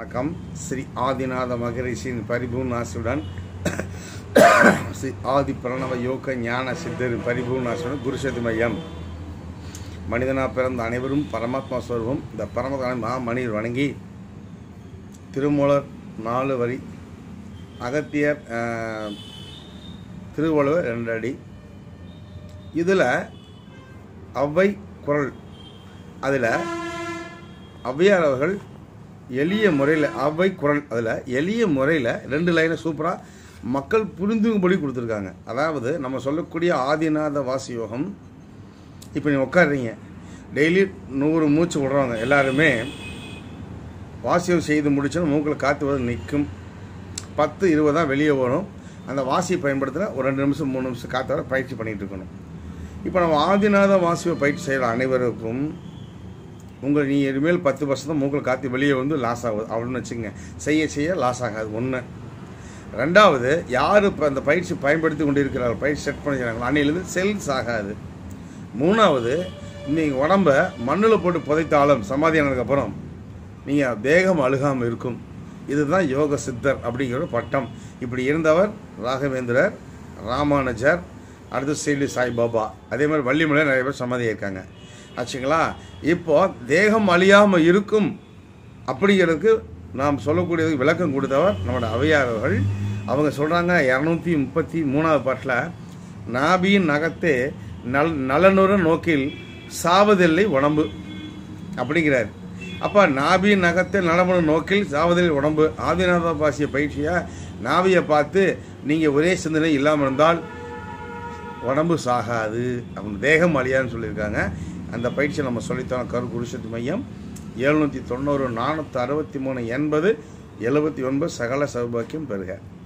வணக்கம் ஸ்ரீ ஆதிநாத மகரிஷியின் பரிபூர்ண ஆசியுடன் ஸ்ரீ ஆதி பிரணவ யோக ஞான சித்தரின் பரிபூர்ண ஆசியுடன் குருசக்தி மையம் மனிதனாக பிறந்த அனைவரும் பரமாத்மா ஸ்வரூபம் இந்த பரமதான மகா மனிதர் வணங்கி திருமூலர் நாலு வரி அகத்தியர் அஹ், திருவள்ளுவர் ரெண்டு அடி இதில் அவ்வை குரல் அதில் ஔவையார் அவர்கள் எளிய முறையில் அவ்வை குரல் அதில் எளிய முறையில் ரெண்டு லைனை சூப்பராக மக்கள் புரிந்துகும்படி கொடுத்துருக்காங்க அதாவது நம்ம சொல்லக்கூடிய ஆதிநாத வாசி யோகம் இப்போ நீ உட்காடுறீங்க டெய்லி நூறு மூச்சு விடுறவங்க எல்லாருமே வாசியம் செய்து முடிச்சோன்னா மூக்கில் காற்று வந்து நிற்கும் பத்து இருபது தான் வெளியே வரும் அந்த வாசியை பயன்படுத்தினா ஒரு ரெண்டு நிமிஷம் மூணு நிமிஷம் காற்று வர பயிற்சி பண்ணிகிட்டு இருக்கணும் இப்போ நம்ம ஆதிநாத வாசியை பயிற்சி செய்கிற அனைவருக்கும் உங்கள் நீ இனிமேல் பத்து வருஷம் தான் மூக்கில் காற்று வெளியே வந்து லாஸ் ஆகுது அப்படின்னு வச்சுக்கோங்க செய்ய செய்ய லாஸ் ஆகாது ஒன்று ரெண்டாவது யார் இப்போ அந்த பயிற்சி பயன்படுத்தி கொண்டு இருக்கிறார்கள் பயிற்சி செட் பண்ணிக்கிறாங்களோ அன்னையிலேருந்து செல்ஸ் ஆகாது மூணாவது நீங்கள் உடம்ப மண்ணில் போட்டு புதைத்தாலும் சமாதி ஆனதுக்கப்புறம் நீங்கள் தேகம் அழுகாமல் இருக்கும் இதுதான் யோக சித்தர் அப்படிங்கிற ஒரு பட்டம் இப்படி இருந்தவர் ராகவேந்திரர் ராமானுஜர் அடுத்து ஸ்ரீலி சாய்பாபா அதே மாதிரி வள்ளிமலை நிறைய பேர் சமாதி இருக்காங்க ஆச்சுங்களா இப்போ தேகம் அழியாமல் இருக்கும் அப்படிங்கிறதுக்கு நாம் சொல்லக்கூடியதுக்கு விளக்கம் கொடுத்தவர் நம்மளோட அவையார் அவர்கள் அவங்க சொல்கிறாங்க இரநூத்தி முப்பத்தி மூணாவது பாட்டில் நாபியின் நகத்தே நல் நலனுற நோக்கில் சாவதில்லை உடம்பு அப்படிங்கிறார் அப்போ நாபியின் நகத்தை நலமுறை நோக்கில் சாவதில்லை உடம்பு ஆதிநாத பாசிய பயிற்சியாக நாவியை பார்த்து நீங்கள் ஒரே சிந்தனை இல்லாமல் இருந்தால் உடம்பு சாகாது அவங்க தேகம் அழியாதுன்னு சொல்லியிருக்காங்க அந்த பயிற்சியை நம்ம சொல்லித்தரோம் கரு குருசக்தி மையம் எழுநூற்றி தொண்ணூறு நானூற்றி அறுபத்தி மூணு எண்பது எழுபத்தி ஒன்பது சகல சௌபாக்கியம் பெறுக